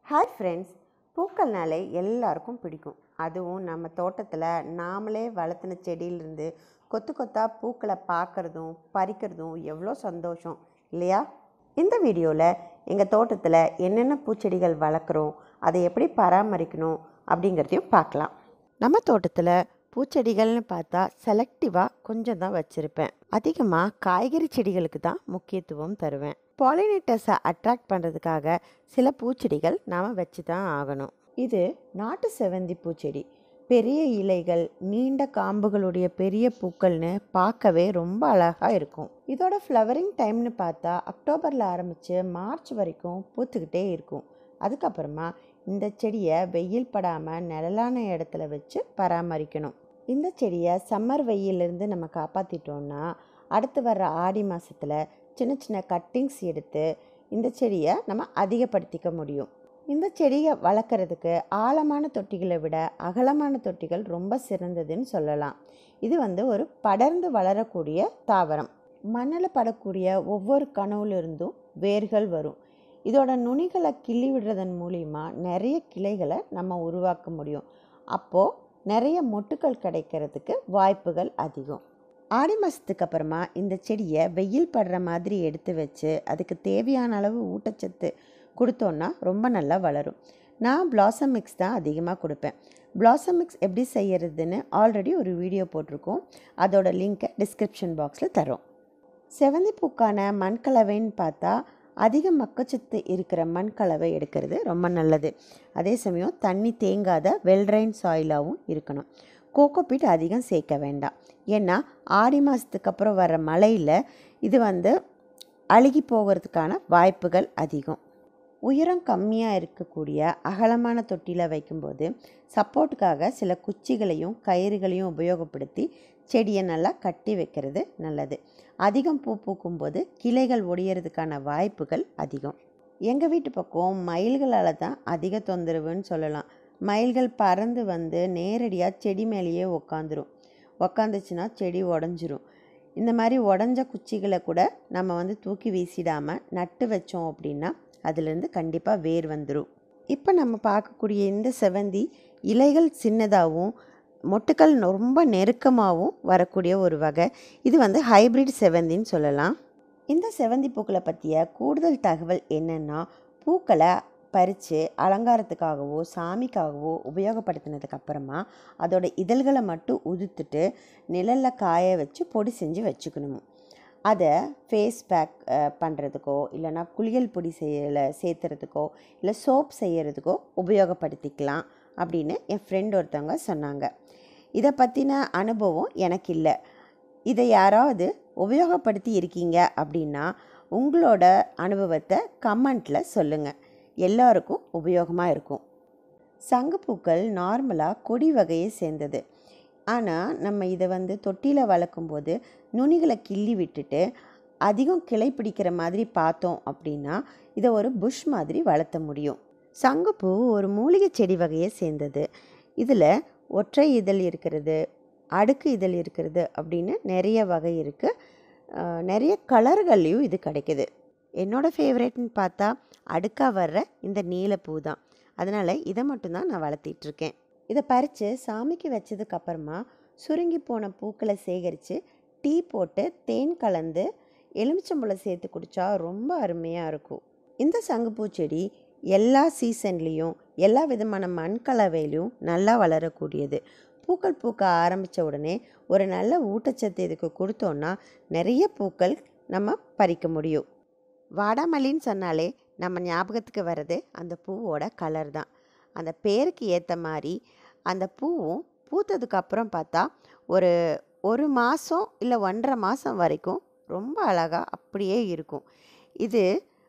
hi friends பூக்கள்னாலே எல்லாருக்கும் பிடிக்கும் அதுவும் நம்ம தோட்டத்தில் நாமளே வளர்த்துன செடியிலிருந்து கொத்து கொத்தாக பூக்களை பார்க்குறதும் பறிக்கிறதும் எவ்வளோ சந்தோஷம் இல்லையா இந்த வீடியோவில் எங்கள் தோட்டத்தில் என்னென்ன பூச்செடிகள் வளர்க்குறோம் அதை எப்படி பராமரிக்கணும் அப்படிங்கிறதையும் பார்க்கலாம் நம்ம தோட்டத்தில் பூச்செடிகள்னு பார்த்தா செலக்டிவாக கொஞ்சம் தான் வச்சுருப்பேன் அதிகமாக காய்கறி செடிகளுக்கு தான் முக்கியத்துவம் தருவேன் பாலினேட்டர்ஸை அட்ராக்ட் பண்ணுறதுக்காக சில பூச்செடிகள் நாம் வச்சு தான் ஆகணும் இது நாட்டு செவந்தி பூச்செடி பெரிய இலைகள் நீண்ட காம்புகளுடைய பெரிய பூக்கள்னு பார்க்கவே ரொம்ப அழகாக இருக்கும் இதோட ஃப்ளவரிங் டைம்னு பார்த்தா அக்டோபரில் ஆரம்பித்து மார்ச் வரைக்கும் பூத்துக்கிட்டே இருக்கும் அதுக்கப்புறமா இந்த செடியை வெயில் படாமல் நிழலான இடத்துல வச்சு பராமரிக்கணும் இந்த செடியை சம்மர் வெயிலிருந்து நம்ம காப்பாற்றிட்டோம்னா அடுத்து வர்ற ஆடி மாதத்தில் சின்ன சின்ன கட்டிங்ஸ் எடுத்து இந்த செடியை நம்ம அதிகப்படுத்திக்க முடியும் இந்த செடியை வளர்க்குறதுக்கு ஆழமான தொட்டிகளை விட அகலமான தொட்டிகள் ரொம்ப சிறந்ததுன்னு சொல்லலாம் இது வந்து ஒரு படர்ந்து வளரக்கூடிய தாவரம் மண்ணில் படக்கூடிய ஒவ்வொரு கனவுலிருந்தும் வேர்கள் வரும் இதோட நுனிகளை கிள்ளி விடுறதன் மூலிமா நிறைய கிளைகளை நம்ம உருவாக்க முடியும் அப்போது நிறைய மொட்டுக்கள் கிடைக்கிறதுக்கு வாய்ப்புகள் அதிகம் ஆடி மாதத்துக்கு அப்புறமா இந்த செடியை வெயில் படுற மாதிரி எடுத்து வச்சு அதுக்கு தேவையான அளவு ஊட்டச்சத்து கொடுத்தோன்னா ரொம்ப நல்லா வளரும் நான் பிளாசம் மிக்ஸ் தான் அதிகமாக கொடுப்பேன் பிளாசம் மிக்ஸ் எப்படி செய்யறதுன்னு ஆல்ரெடி ஒரு வீடியோ போட்டிருக்கோம் அதோட லிங்க்கை டிஸ்கிரிப்ஷன் பாக்ஸில் தரோம் செவந்தி பூக்கான மண்கலவைன்னு பார்த்தா அதிக மக்கச்சத்து இருக்கிற மண்கலவை எடுக்கிறது ரொம்ப நல்லது அதே சமயம் தண்ணி தேங்காத வெல்ரைன் சாயிலாகவும் இருக்கணும் கோகோபீட் அதிகம் சேர்க்க வேண்டாம் ஏன்னா ஆடி மாதத்துக்கு அப்புறம் வர மழையில் இது வந்து அழுகி போகிறதுக்கான வாய்ப்புகள் அதிகம் உயரம் கம்மியாக இருக்கக்கூடிய அகலமான தொட்டியில் வைக்கும்போது சப்போர்ட்டுக்காக சில குச்சிகளையும் கயிறுகளையும் உபயோகப்படுத்தி செடியை நல்லா கட்டி வைக்கிறது நல்லது அதிகம் பூ பூக்கும்போது கிளைகள் ஒடியறதுக்கான வாய்ப்புகள் அதிகம் எங்கள் வீட்டு பக்கம் மயில்களால் தான் அதிக தொந்தரவுன்னு சொல்லலாம் மயில்கள் பறந்து வந்து நேரடியாக செடி மேலேயே உக்காந்துரும் உக்காந்துச்சுன்னா செடி உடஞ்சிரும் இந்த மாதிரி உடஞ்ச குச்சிகளை கூட நம்ம வந்து தூக்கி வீசிடாமல் நட்டு வச்சோம் அப்படின்னா அதுலேருந்து கண்டிப்பாக வேர் வந்துடும் இப்போ நம்ம பார்க்கக்கூடிய இந்த செவந்தி இலைகள் சின்னதாகவும் மொட்டுக்கள் ரொம்ப நெருக்கமாகவும் வரக்கூடிய ஒரு வகை இது வந்து ஹைப்ரிட் செவந்தின்னு சொல்லலாம் இந்த செவந்தி பூக்களை பற்றிய கூடுதல் தகவல் என்னென்னா பூக்களை பறித்து அலங்காரத்துக்காகவோ சாமிக்காகவோ உபயோகப்படுத்தினதுக்கு அப்புறமா அதோட இதழ்களை மட்டும் உதுத்துட்டு நிழலில் காய வச்சு பொடி செஞ்சு வச்சுக்கணும் அதை ஃபேஸ் பேக் பண்ணுறதுக்கோ இல்லைனா குளியல் பொடி செய்யல சேர்த்துறதுக்கோ இல்லை சோப் செய்யறதுக்கோ உபயோகப்படுத்திக்கலாம் அப்படின்னு என் ஃப்ரெண்ட் ஒருத்தவங்க சொன்னாங்க இதை பற்றின அனுபவம் எனக்கு இல்லை இதை யாராவது உபயோகப்படுத்தி இருக்கீங்க அப்படின்னா உங்களோட அனுபவத்தை கமெண்ட்டில் சொல்லுங்கள் எல்லாருக்கும் உபயோகமாக இருக்கும் சங்குப்பூக்கள் நார்மலாக கொடி வகையை சேர்ந்தது ஆனால் நம்ம இதை வந்து தொட்டியில் வளர்க்கும்போது நுனிகளை கிள்ளி விட்டுட்டு அதிகம் கிளை பிடிக்கிற மாதிரி பார்த்தோம் அப்படின்னா இதை ஒரு புஷ் மாதிரி வளர்த்த முடியும் சங்குப்பூ ஒரு மூலிகை செடி வகையை சேர்ந்தது இதில் ஒற்றை இதழ் இருக்கிறது அடுக்கு இதழ் இருக்கிறது அப்படின்னு நிறைய வகை இருக்குது நிறைய கலர்கள்லையும் இது கிடைக்குது என்னோடய ஃபேவரேட்னு பார்த்தா அடுக்காக வர்ற இந்த நீலப்பூ தான் அதனால் இதை மட்டும்தான் நான் வளர்த்திட்ருக்கேன் இதை பறித்து சாமிக்கு வச்சதுக்கு அப்புறமா சுருங்கி போன பூக்களை சேகரித்து டீ போட்டு தேன் கலந்து எலுமிச்சம்பழம் சேர்த்து குடித்தா ரொம்ப அருமையாக இருக்கும் இந்த சங்குப்பூ செடி எல்லா சீசன்லேயும் எல்லா விதமான மண் கலவையிலையும் நல்லா வளரக்கூடியது பூக்கள் பூக்க ஆரம்பித்த உடனே ஒரு நல்ல ஊட்டச்சத்து இதுக்கு கொடுத்தோன்னா நிறைய பூக்கள் நம்ம பறிக்க முடியும் வாடாமல்லின்னு சொன்னாலே நம்ம ஞாபகத்துக்கு வர்றது அந்த பூவோட கலர் தான் அந்த பேருக்கு ஏற்ற மாதிரி அந்த பூவும் பூத்ததுக்கு அப்புறம் பார்த்தா ஒரு ஒரு மாதம் இல்லை ஒன்றரை மாதம் வரைக்கும் ரொம்ப அழகாக அப்படியே இருக்கும் இது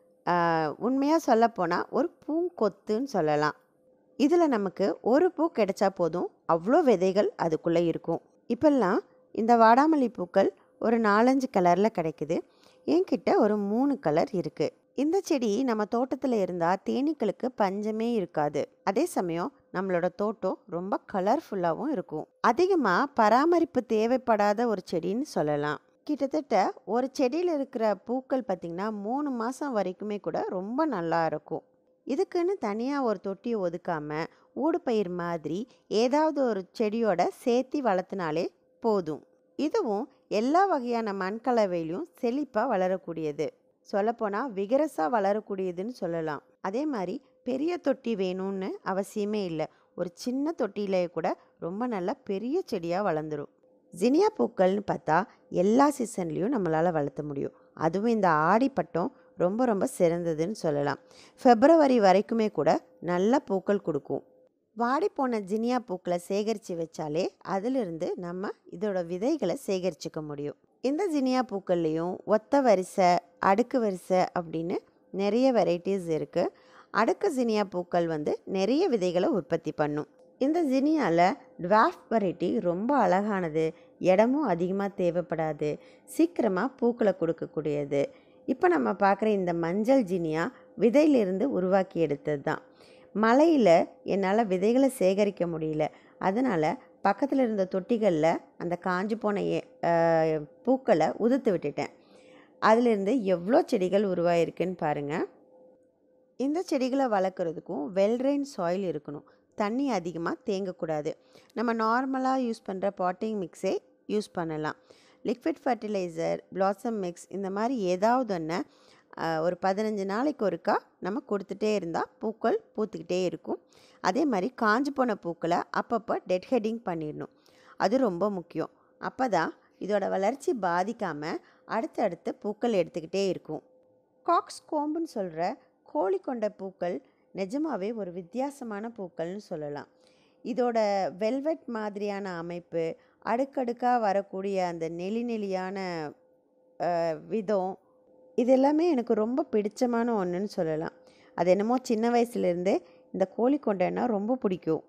உண்மையாக சொல்லப்போனால் ஒரு பூங்கொத்துன்னு சொல்லலாம் இதில் நமக்கு ஒரு பூ கிடைச்சா போதும் அவ்வளோ விதைகள் அதுக்குள்ளே இருக்கும் இப்போல்லாம் இந்த வாடாமல்லி பூக்கள் ஒரு நாலஞ்சு கலரில் கிடைக்குது என்கிட்ட ஒரு மூணு கலர் இருக்குது இந்த செடி நம்ம தோட்டத்தில் இருந்தால் தேனீக்களுக்கு பஞ்சமே இருக்காது அதே சமயம் நம்மளோட தோட்டம் ரொம்ப கலர்ஃபுல்லாகவும் இருக்கும் அதிகமாக பராமரிப்பு தேவைப்படாத ஒரு செடின்னு சொல்லலாம் கிட்டத்தட்ட ஒரு செடியில் இருக்கிற பூக்கள் பார்த்திங்கன்னா மூணு மாதம் வரைக்குமே கூட ரொம்ப நல்லா இருக்கும் இதுக்குன்னு தனியாக ஒரு தொட்டியை ஒதுக்காமல் ஊடுபயிர் மாதிரி ஏதாவது ஒரு செடியோட சேர்த்தி வளர்த்தினாலே போதும் இதுவும் எல்லா வகையான மண் கலவையிலையும் செழிப்பாக வளரக்கூடியது சொல்லப்போனால் விகரஸாக வளரக்கூடியதுன்னு சொல்லலாம் அதே மாதிரி பெரிய தொட்டி வேணும்னு அவசியமே இல்லை ஒரு சின்ன தொட்டியிலே கூட ரொம்ப நல்லா பெரிய செடியாக வளர்ந்துடும் ஜினியா பூக்கள்னு பார்த்தா எல்லா சீசன்லேயும் நம்மளால் வளர்த்த முடியும் அதுவும் இந்த ஆடிப்பட்டம் ரொம்ப ரொம்ப சிறந்ததுன்னு சொல்லலாம் ஃபெப்ரவரி வரைக்குமே கூட நல்ல பூக்கள் கொடுக்கும் வாடிப்போன ஜினியா பூக்களை சேகரித்து வச்சாலே அதிலிருந்து நம்ம இதோட விதைகளை சேகரிச்சுக்க முடியும் இந்த ஜினியா பூக்கள்லேயும் ஒத்த வரிசை அடுக்கு வரிசை அப்படின்னு நிறைய வெரைட்டிஸ் இருக்குது அடுக்கு ஜினியா பூக்கள் வந்து நிறைய விதைகளை உற்பத்தி பண்ணும் இந்த ஜினியாவில் டுவாஃப் வெரைட்டி ரொம்ப அழகானது இடமும் அதிகமாக தேவைப்படாது சீக்கிரமாக பூக்களை கொடுக்கக்கூடியது இப்போ நம்ம பார்க்குற இந்த மஞ்சள் ஜினியா விதையிலிருந்து உருவாக்கி எடுத்தது தான் மழையில் என்னால் விதைகளை சேகரிக்க முடியல அதனால் பக்கத்தில் இருந்த தொட்டிகளில் அந்த காஞ்சு போன ஏ- அஹ், பூக்களை உதிர்த்து விட்டுட்டேன் அதிலிருந்து எவ்வளோ செடிகள் உருவாயிருக்குன்னு பாருங்கள் இந்த செடிகளை வளர்க்குறதுக்கும் வெல்ரெயின் சாயில் இருக்கணும் தண்ணி அதிகமாக தேங்கக்கூடாது நம்ம நார்மலாக யூஸ் பண்ணுற பாட்டிங் மிக்ஸே யூஸ் பண்ணலாம் லிக்விட் ஃபர்டிலைசர் பிளாசம் மிக்ஸ் இந்த மாதிரி ஏதாவது ஒன்று ஒரு பதினஞ்சு நாளைக்கு ஒருக்கா நம்ம கொடுத்துட்டே இருந்தால் பூக்கள் பூத்துக்கிட்டே இருக்கும் அதே மாதிரி காஞ்சு போன பூக்களை அப்பப்போ டெட் ஹெட்டிங் பண்ணிடணும் அது ரொம்ப முக்கியம் அப்போ தான் இதோட வளர்ச்சி பாதிக்காமல் அடுத்தடுத்து பூக்கள் எடுத்துக்கிட்டே இருக்கும் காக்ஸ் கோம்புன்னு சொல்கிற கோழி கொண்ட பூக்கள் நிஜமாவே ஒரு வித்தியாசமான பூக்கள்னு சொல்லலாம் இதோட வெல்வெட் மாதிரியான அமைப்பு அடுக்கடுக்காக வரக்கூடிய அந்த நெளி நெளியான அஹ், விதம் இது எல்லாமே எனக்கு ரொம்ப பிடிச்சமான ஒன்றுன்னு சொல்லலாம் அது என்னமோ சின்ன வயசுலேருந்தே இந்த கோழி கொண்டைன்னா ரொம்ப பிடிக்கும்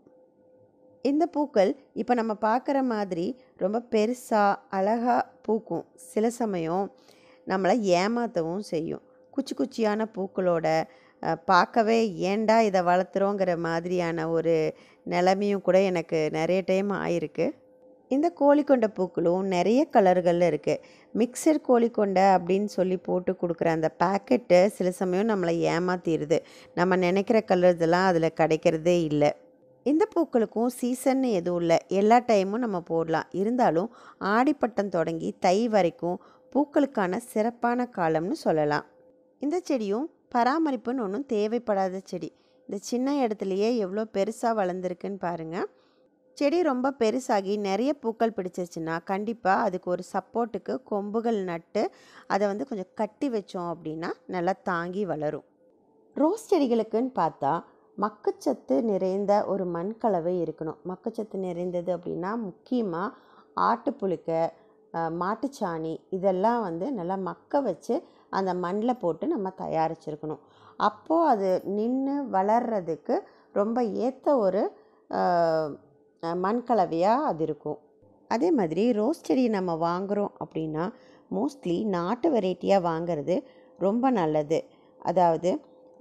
இந்த பூக்கள் இப்போ நம்ம பார்க்குற மாதிரி ரொம்ப பெருசாக அழகாக பூக்கும் சில சமயம் நம்மளை ஏமாற்றவும் செய்யும் குச்சி குச்சியான பூக்களோட அஹ், பார்க்கவே ஏன்டா இதை வளர்த்துறோங்கிற மாதிரியான ஒரு நிலைமையும் கூட எனக்கு நிறைய டைம் ஆயிருக்கு இந்த கோழிக்கொண்ட பூக்களும் நிறைய கலர்களில் இருக்குது மிக்சர் கோழிக்கொண்டை அப்படின்னு சொல்லி போட்டு கொடுக்குற அந்த பேக்கெட்டு சில சமயம் நம்மளை ஏமாத்திடுது நம்ம நினைக்கிற கலர்ஸ் எல்லாம் அதில் கிடைக்கிறதே இல்லை இந்த பூக்களுக்கும் சீசன் எதுவும் இல்லை எல்லா டைமும் நம்ம போடலாம் இருந்தாலும் ஆடிப்பட்டம் தொடங்கி தை வரைக்கும் பூக்களுக்கான சிறப்பான காலம்னு சொல்லலாம் இந்த செடியும் பராமரிப்புன்னு ஒன்றும் தேவைப்படாத செடி இந்த சின்ன இடத்துலையே எவ்வளோ பெருசாக வளர்ந்துருக்குன்னு பாருங்கள் செடி ரொம்ப பெருசாகி நிறைய பூக்கள் பிடிச்சிருச்சுன்னா கண்டிப்பாக அதுக்கு ஒரு சப்போர்ட்டுக்கு கொம்புகள் நட்டு அதை வந்து கொஞ்சம் கட்டி வச்சோம் அப்படின்னா நல்லா தாங்கி வளரும் ரோஸ் செடிகளுக்குன்னு பார்த்தா மக்குச்சத்து நிறைந்த ஒரு மண் கலவை இருக்கணும் மக்குச்சத்து நிறைந்தது அப்படின்னா முக்கியமாக ஆட்டுப்புழுக்க அஹ், மாட்டுச்சாணி இதெல்லாம் வந்து நல்லா மக்க வச்சு அந்த மண்ணில் போட்டு நம்ம தயாரிச்சிருக்கணும் அப்போது அது நின்று வளர்றதுக்கு ரொம்ப ஏற்ற ஒரு அஹ், அஹ், மண் கலவையாக அது இருக்கும் அதே மாதிரி ரோஸ் செடி நம்ம வாங்குகிறோம் அப்படின்னா மோஸ்ட்லி நாட்டு வெரைட்டியாக வாங்குறது ரொம்ப நல்லது அதாவது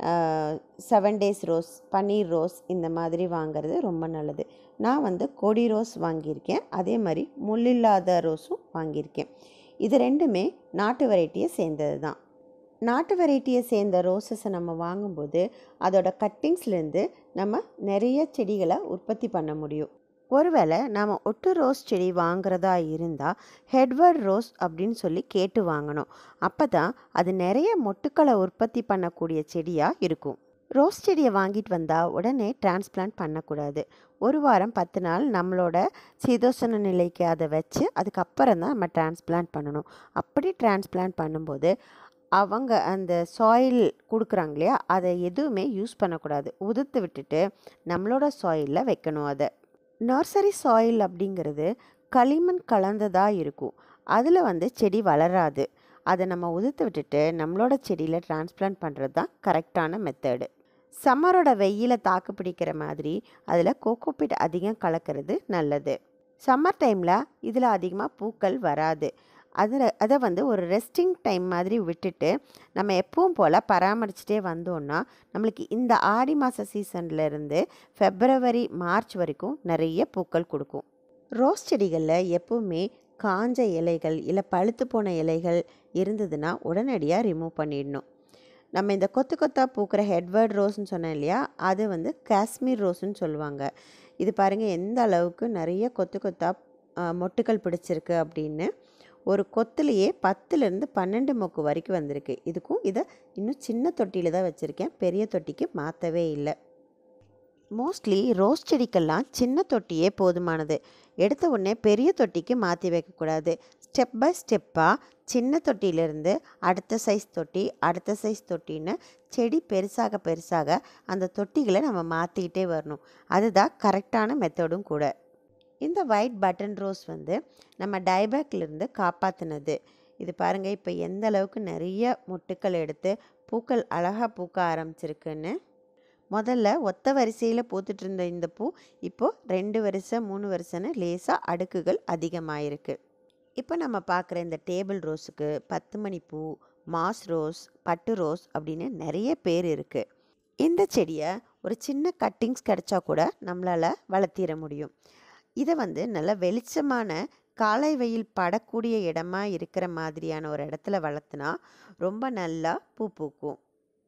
செவன் டேஸ் ரோஸ் பன்னீர் ரோஸ் இந்த மாதிரி வாங்குறது ரொம்ப நல்லது நான் வந்து கொடி ரோஸ் வாங்கியிருக்கேன் அதே மாதிரி முள்ளில்லாத ரோஸும் வாங்கியிருக்கேன் இது ரெண்டுமே நாட்டு வெரைட்டியை சேர்ந்தது தான் நாட்டு வெரைட்டியை சேர்ந்த ரோசஸை நம்ம வாங்கும்போது அதோட கட்டிங்ஸ்லேருந்து நம்ம நிறைய செடிகளை உற்பத்தி பண்ண முடியும் ஒருவேளை நாம் ஒட்டு ரோஸ் செடி வாங்குறதா இருந்தால் ஹெட்வர்ட் ரோஸ் அப்படின்னு சொல்லி கேட்டு வாங்கணும் அப்போ தான் அது நிறைய மொட்டுக்களை உற்பத்தி பண்ணக்கூடிய செடியாக இருக்கும் ரோஸ் செடியை வாங்கிட்டு வந்தால் உடனே டிரான்ஸ்பிளான்ட் பண்ணக்கூடாது ஒரு வாரம் பத்து நாள் நம்மளோட சீதோஷண நிலைக்கு அதை வச்சு அதுக்கப்புறம் தான் நம்ம டிரான்ஸ்பிளான்ட் பண்ணணும் அப்படி டிரான்ஸ்பிளான்ட் பண்ணும்போது அவங்க அந்த சாயில் கொடுக்குறாங்க இல்லையா அதை எதுவுமே யூஸ் பண்ணக்கூடாது உதிர்த்து விட்டுட்டு நம்மளோட சாயிலில் வைக்கணும் அதை நர்சரி சாயில் அப்படிங்கிறது களிமண் கலந்ததாக இருக்கும் அதில் வந்து செடி வளராது அதை நம்ம உதிர்த்து விட்டுட்டு நம்மளோட செடியில் டிரான்ஸ்பிளான்ட் பண்ணுறது தான் கரெக்டான மெத்தடு சம்மரோட வெயிலை தாக்கு பிடிக்கிற மாதிரி அதில் கோகோபிட் அதிகம் கலக்கிறது நல்லது சம்மர் டைமில் இதில் அதிகமாக பூக்கள் வராது அதில் அதை வந்து ஒரு ரெஸ்டிங் டைம் மாதிரி விட்டுட்டு நம்ம எப்பவும் போல் பராமரிச்சுட்டே வந்தோம்னா நம்மளுக்கு இந்த ஆடி மாத சீசன்லேருந்து ஃபெப்ரவரி மார்ச் வரைக்கும் நிறைய பூக்கள் கொடுக்கும் ரோஸ் செடிகளில் எப்பவுமே காஞ்ச இலைகள் இல்லை பழுத்து போன இலைகள் இருந்ததுன்னா உடனடியாக ரிமூவ் பண்ணிடணும் நம்ம இந்த கொத்து கொத்தா பூக்கிற ஹெட்வர்ட் ரோஸ்ன்னு சொன்னேன் இல்லையா அது வந்து காஷ்மீர் ரோஸ்ன்னு சொல்லுவாங்க இது பாருங்கள் எந்த அளவுக்கு நிறைய கொத்து கொத்தா ஆ, மொட்டுக்கள் பிடிச்சிருக்கு அப்படின்னு ஒரு கொத்துலேயே பத்துலேருந்து பன்னெண்டு மொக்கு வரைக்கும் வந்திருக்கு இதுக்கும் இதை இன்னும் சின்ன தொட்டியில் தான் வச்சுருக்கேன் பெரிய தொட்டிக்கு மாற்றவே இல்லை மோஸ்ட்லி ரோஸ் செடிக்கெல்லாம் சின்ன தொட்டியே போதுமானது எடுத்த உடனே பெரிய தொட்டிக்கு மாற்றி வைக்கக்கூடாது ஸ்டெப் பை ஸ்டெப்பாக சின்ன தொட்டியிலேருந்து அடுத்த சைஸ் தொட்டி அடுத்த சைஸ் தொட்டின்னு செடி பெருசாக பெருசாக அந்த தொட்டிகளை நம்ம மாற்றிக்கிட்டே வரணும் அதுதான் கரெக்டான மெத்தடும் கூட இந்த ஒயிட் பட்டன் ரோஸ் வந்து நம்ம டைபேக்லேருந்து காப்பாற்றினது இது பாருங்கள் இப்போ எந்த அளவுக்கு நிறைய மொட்டுக்கள் எடுத்து பூக்கள் அழகாக பூக்க ஆரம்பிச்சிருக்குன்னு முதல்ல ஒத்த வரிசையில் பூத்துட்டு இருந்த இந்த பூ இப்போது ரெண்டு வரிசை மூணு வரிசைன்னு லேசாக அடுக்குகள் அதிகமாயிருக்கு இப்போ நம்ம பார்க்குற இந்த டேபிள் ரோஸுக்கு பத்து மணி பூ மாஸ் ரோஸ் பட்டு ரோஸ் அப்படின்னு நிறைய பேர் இருக்குது இந்த செடியை ஒரு சின்ன கட்டிங்ஸ் கிடைச்சா கூட நம்மளால் வளர்த்திட முடியும் இதை வந்து நல்ல வெளிச்சமான காலை வெயில் படக்கூடிய இடமா இருக்கிற மாதிரியான ஒரு இடத்துல வளர்த்துனா ரொம்ப நல்லா பூ பூக்கும்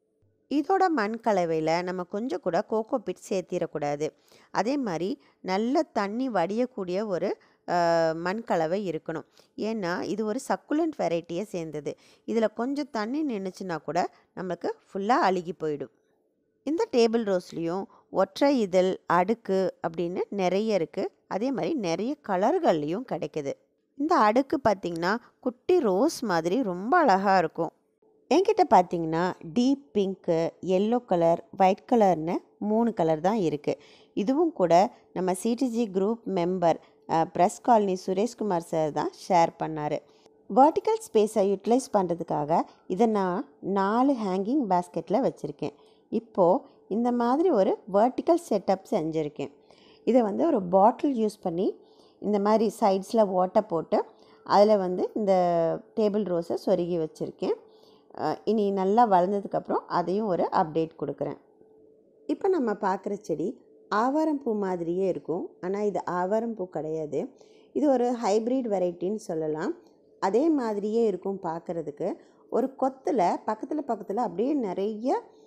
இதோட மண் கலவையில் நம்ம கொஞ்சம் கூட கோகோ பிட் சேர்த்திடக்கூடாது அதே மாதிரி நல்ல தண்ணி வடியக்கூடிய ஒரு அஹ், மண் கலவை இருக்கணும் ஏன்னா இது ஒரு சக்குலண்ட் வெரைட்டியை சேர்ந்தது இதில் கொஞ்சம் தண்ணி நின்றுச்சுன்னா கூட நம்மளுக்கு ஃபுல்லாக அழுகி போயிடும் இந்த டேபிள் ரோஸ்லேயும் ஒற்றை இதழ் அடுக்கு அப்படின்னு நிறைய இருக்குது அதே மாதிரி நிறைய கலர்கள்லேயும் கிடைக்குது இந்த அடுக்கு பார்த்திங்கன்னா குட்டி ரோஸ் மாதிரி ரொம்ப அழகாக இருக்கும் என்கிட்ட பார்த்தீங்கன்னா deep pink yellow colour white கலர்னு மூணு கலர் தான் இருக்குது இதுவும் கூட நம்ம CDG group member press colony Sureshkumar sir தான் ஷேர் பண்ணார் வெர்டிக்கல் ஸ்பேஸை யூட்டிலைஸ் பண்ணுறதுக்காக இதை நான் நாலு ஹேங்கிங் பேஸ்கெட்டில் வச்சுருக்கேன் இப்போது இந்த மாதிரி ஒரு வெர்டிக்கல் செட்டப் செஞ்சுருக்கேன் இதை வந்து ஒரு பாட்டில் யூஸ் பண்ணி இந்த மாதிரி சைட்ஸில் ஓட்டை போட்டு அதில் வந்து இந்த டேபிள் ரோஸை சொருகி வச்சுருக்கேன் அஹ் இனி நல்லா வளர்ந்ததுக்கப்புறம் அதையும் ஒரு அப்டேட் கொடுக்குறேன் இப்போ நம்ம பார்க்குற செடி ஆவாரம் பூ மாதிரியே இருக்கும் ஆனால் இது ஆவாரம் பூ கிடையாது இது ஒரு ஹைப்ரிட் வெரைட்டின்னு சொல்லலாம் அதே மாதிரியே இருக்கும் பார்க்குறதுக்கு ஒரு கொத்தில் பக்கத்தில் பக்கத்தில் அப்படியே நிறைய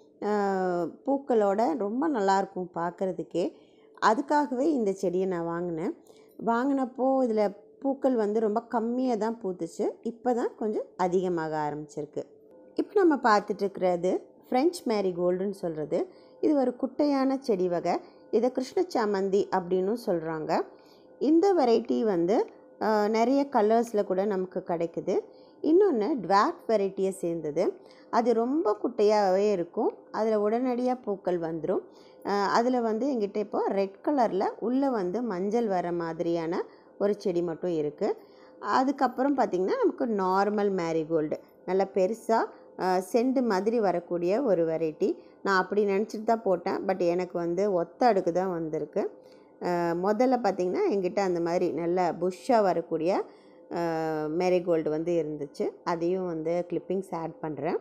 அஹ், பூக்களோட ரொம்ப நல்லாயிருக்கும் பார்க்குறதுக்கே அதுக்காகவே இந்த செடியை நான் வாங்கினேன் வாங்கினப்போ இதில் பூக்கள் வந்து ரொம்ப கம்மியாக தான் பூத்துச்சு இப்போ தான் கொஞ்சம் அதிகமாக ஆரம்பிச்சிருக்கு இப்போ நம்ம பார்த்துட்டு இருக்கிறது ஃப்ரெஞ்ச் மேரிகோல்டுன்னு சொல்கிறது இது ஒரு குட்டையான செடி வகை இதை கிருஷ்ண சாமந்தி அப்படின்னும் சொல்கிறாங்க இந்த வெரைட்டி வந்து அஹ், நிறைய கலர்ஸில் கூட நமக்கு கிடைக்குது இன்னொன்று டுவாக் வெரைட்டியை சேர்ந்தது அது ரொம்ப குட்டையாகவே இருக்கும் அதில் உடனடியாக பூக்கள் வந்துடும் அதில் வந்து எங்கிட்ட இப்போ ரெட் கலரில் உள்ளே வந்து மஞ்சள் வர மாதிரியான ஒரு செடி மட்டும் இருக்குது அதுக்கப்புறம் பார்த்திங்கன்னா நமக்கு நார்மல் மேரிகோல்டு நல்ல பெருசாக செண்டு மாதிரி வரக்கூடிய ஒரு வெரைட்டி நான் அப்படி நினச்சிட்டு தான் போட்டேன் பட் எனக்கு வந்து ஒத்த அடுக்கு தான் வந்திருக்கு அஹ் முதல்ல பார்த்திங்கன்னா எங்கிட்ட அந்த மாதிரி நல்ல புஷ்ஷாக வரக்கூடிய மேரிகோல்டு வந்து இருந்துச்சு அதையும் வந்து கிளிப்பிங்ஸ் ஆட் பண்ணுறேன்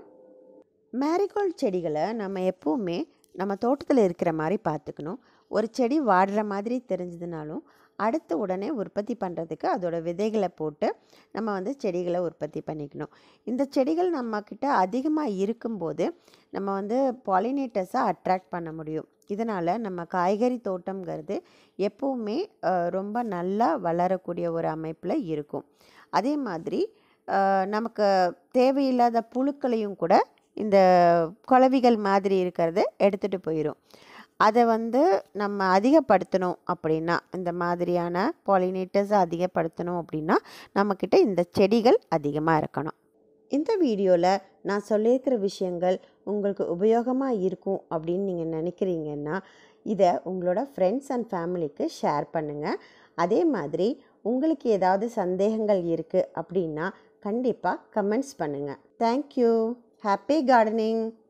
மேரிகோல்டு செடிகளை நம்ம எப்போவுமே நம்ம தோட்டத்தில் இருக்கிற மாதிரி பார்த்துக்கணும் ஒரு செடி வாடுற மாதிரி தெரிஞ்சதுனாலும் அடுத்து உடனே உற்பத்தி பண்ணுறதுக்கு அதோட விதைகளை போட்டு நம்ம வந்து செடிகளை உற்பத்தி பண்ணிக்கணும் இந்த செடிகள் நம்மக்கிட்ட அதிகமாக இருக்கும்போது நம்ம வந்து பாலினேட்டர்ஸை அட்ராக்ட் பண்ண முடியும் இதனால் நம்ம காய்கறி தோட்டம்ங்கிறது எப்போவுமே அஹ், ரொம்ப நல்லா வளரக்கூடிய ஒரு அமைப்பில் இருக்கும் அதே மாதிரி அஹ், நமக்கு தேவையில்லாத புழுக்களையும் கூட இந்த குளவிகள் மாதிரி இருக்கிறது எடுத்துகிட்டு போயிடும் அதை வந்து நம்ம அதிகப்படுத்தணும் அப்படின்னா இந்த மாதிரியான பாலினேட்டர்ஸை அதிகப்படுத்தணும் அப்படின்னா நம்மக்கிட்ட இந்த செடிகள் அதிகமாக இருக்கணும் இந்த வீடியோவில் நான் சொல்லியிருக்கிற விஷயங்கள் உங்களுக்கு உபயோகமாக இருக்கும் அப்படின்னு நீங்கள் நினைக்கிறீங்கன்னா இதை உங்களோட ஃப்ரெண்ட்ஸ் அண்ட் ஃபேமிலிக்கு ஷேர் பண்ணுங்கள் அதே மாதிரி உங்களுக்கு ஏதாவது சந்தேகங்கள் இருக்குது அப்படின்னா கண்டிப்பாக கமெண்ட்ஸ் பண்ணுங்கள் தேங்க்யூ ஹாப்பி கார்டனிங்